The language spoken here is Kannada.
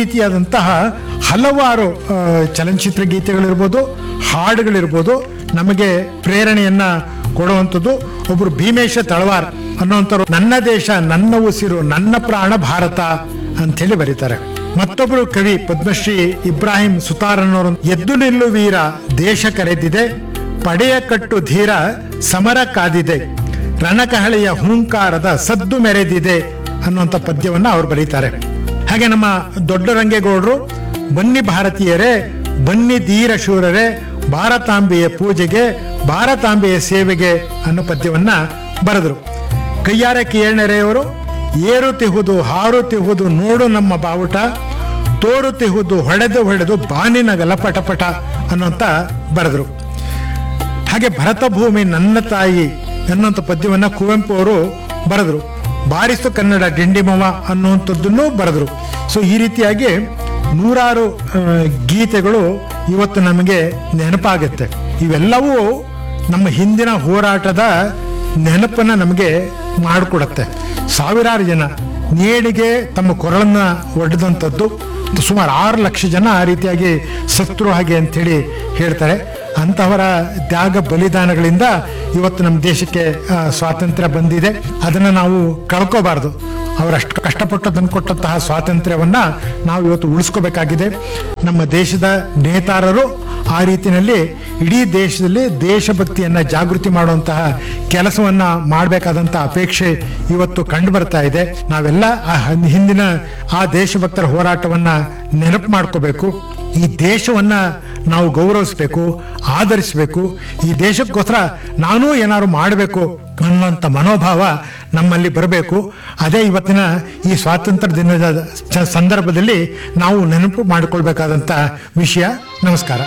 ರೀತಿಯಾದಂತಹ ಹಲವಾರು ಆ, ಚಲನಚಿತ್ರ ಗೀತೆಗಳಿರ್ಬೋದು ಹಾಡುಗಳಿರ್ಬೋದು ನಮಗೆ ಪ್ರೇರಣೆಯನ್ನ ಕೊಡುವಂಥದ್ದು ಒಬ್ಬರು ಭೀಮೇಶ ತಳವಾರ್ ಅನ್ನುವಂಥವ್ರು ನನ್ನ ದೇಶ ನನ್ನ ಉಸಿರು ನನ್ನ ಪ್ರಾಣ ಭಾರತ ಅಂಥೇಳಿ ಬರೀತಾರೆ ಮತ್ತೊಬ್ಬರು ಕವಿ ಪದ್ಮಶ್ರೀ ಇಬ್ರಾಹಿಂ ಸುತಾರ್ ಅನ್ನೋರು ಎದ್ದು ನಿಲ್ಲು ವೀರ ದೇಶ ಕರೆದಿದೆ ಪಡೆಯ ಕಟ್ಟು ಧೀರ ಸಮರ ಕಾದಿದೆ ರಣಕಹಳೆಯ ಹೂಂಕಾರದ ಸದ್ದು ಮೆರೆದಿದೆ ಅನ್ನುವಂಥ ಪದ್ಯವನ್ನ ಅವ್ರು ಬರೀತಾರೆ ಹಾಗೆ ನಮ್ಮ ದೊಡ್ಡ ರಂಗೇಗೌಡರು ಬನ್ನಿ ಭಾರತೀಯರೇ ಬನ್ನಿ ಧೀರ ಶೂರರೇ ಭಾರತಾಂಬೆಯ ಪೂಜೆಗೆ ಭಾರತಾಂಬೆಯ ಸೇವೆಗೆ ಅನ್ನೋ ಪದ್ಯವನ್ನ ಬರೆದರು ಕೈಯಾರೆ ಕಿಯಣ್ಣರೆಯವರು ಏರುತಿಹುದು ಹಾರುತಿಹುದು ನೋಡು ನಮ್ಮ ಬಾವುಟ ತೋರುತಿಹುದು ಹೊಡೆದು ಹೊಡೆದು ಬಾನಿನ ಗಲಪಟಪಟ ಅನ್ನೋಂತ ಬರೆದರು ಹಾಗೆ ಭರತ ಭೂಮಿ ನನ್ನ ತಾಯಿ ಅನ್ನುವಂಥ ಪದ್ಯವನ್ನ ಕುವೆಂಪು ಅವರು ಬರೆದರು ಬಾರಿಸು ಕನ್ನಡ ಡಿಂಡಿಮವ ಅನ್ನುವಂಥದ್ದನ್ನು ಬರೆದರು ಸೊ ಈ ರೀತಿಯಾಗಿ ನೂರಾರು ಆ, ಗೀತೆಗಳು ಇವತ್ತು ನಮಗೆ ನೆನಪಾಗುತ್ತೆ ಇವೆಲ್ಲವೂ ನಮ್ಮ ಹಿಂದಿನ ಹೋರಾಟದ ನೆನಪನ್ನ ನಮಗೆ ಮಾಡಿಕೊಡುತ್ತೆ ಸಾವಿರಾರು ಜನ ನೇಣಿಗೆ ತಮ್ಮ ಕೊರಳನ್ನ ಒಡೆದಂಥದ್ದು ಸುಮಾರು ಆರು ಲಕ್ಷ ಜನ ಆ ರೀತಿಯಾಗಿ ಸತ್ರು ಹಾಗೆ ಅಂಥೇಳಿ ಹೇಳ್ತಾರೆ ಅಂತಹವರ ತ್ಯಾಗ ಬಲಿದಾನಗಳಿಂದ ಇವತ್ತು ನಮ್ಮ ದೇಶಕ್ಕೆ ಆ, ಸ್ವಾತಂತ್ರ್ಯ ಬಂದಿದೆ ಅದನ್ನು ನಾವು ಕಳ್ಕೋಬಾರ್ದು ಅವರಷ್ಟು ಕಷ್ಟಪಟ್ಟು ತಂದುಕೊಟ್ಟಂತಹ ಸ್ವಾತಂತ್ರ್ಯವನ್ನ ನಾವು ಇವತ್ತು ಉಳಿಸ್ಕೋಬೇಕಾಗಿದೆ ನಮ್ಮ ದೇಶದ ನೇತಾರರು ಆ ರೀತಿಯಲ್ಲಿ ಇಡೀ ದೇಶದಲ್ಲಿ ದೇಶಭಕ್ತಿಯನ್ನ ಜಾಗೃತಿ ಮಾಡುವಂತಹ ಕೆಲಸವನ್ನ ಮಾಡಬೇಕಾದಂತಹ ಅಪೇಕ್ಷೆ ಇವತ್ತು ಕಂಡು ಬರ್ತಾ ಇದೆ ನಾವೆಲ್ಲ ಆ ಹಿಂದಿನ ಆ ದೇಶಭಕ್ತರ ಹೋರಾಟವನ್ನ ನೆನಪು ಮಾಡ್ಕೋಬೇಕು ಈ ದೇಶವನ್ನ ನಾವು ಗೌರವಿಸಬೇಕು ಆದರಿಸಬೇಕು ಈ ದೇಶಕ್ಕೋಸ್ಕರ ನಾನೂ ಏನಾದ್ರು ಮಾಡಬೇಕು ಅನ್ನುವಂಥ ಮನೋಭಾವ ನಮ್ಮಲ್ಲಿ ಬರಬೇಕು ಅದೇ ಇವತ್ತಿನ ಈ ಸ್ವಾತಂತ್ರ್ಯ ದಿನದ ಚ- ಸಂದರ್ಭದಲ್ಲಿ ನಾವು ನೆನಪು ಮಾಡಿಕೊಳ್ಬೇಕಾದಂಥ ವಿಷಯ ನಮಸ್ಕಾರ